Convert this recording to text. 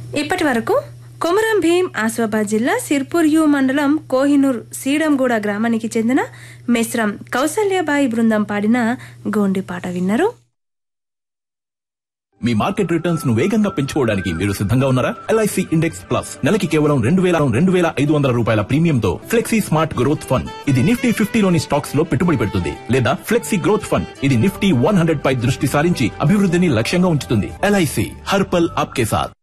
ఇప్పటి వరకు కొమరం భీం ఆసిఫాబాద్ జిల్లా సిర్పూర్ యు మండలం కోహినూర్ సీడంగూడ గ్రామానికి చెందిన మిశ్రం కౌసల్యబాయి బృందం పాడిన గోండి పాట విన్నారు మీ మార్కెట్ రిటర్న్స్ ను వేగంగా పెంచుకోవడానికి మీరు సిద్ధంగా ఉన్నారా ఎల్ఐసి ఇండెక్స్ ప్లస్ నెలకి కేవలం రెండు వేల రెండు వేల ఐదు వందల రూపాయల ప్రీమియంతో ఫ్లెక్సీ స్మార్ట్ గ్రోత్ ఫండ్ ఇది నిఫ్టీ ఫిఫ్టీలోని స్టాక్స్ లో పెట్టుబడి పెడుతుంది లేదా ఫ్లెక్సీ గ్రోత్ ఫండ్ ఇది నిఫ్టీ వన్ హండ్రెడ్ పై దృష్టి సారించి అభివృద్ధిని లక్ష్యంగా ఉంచుతుంది ఎల్ఐసి హర్పల్ ఆప్కే సాత్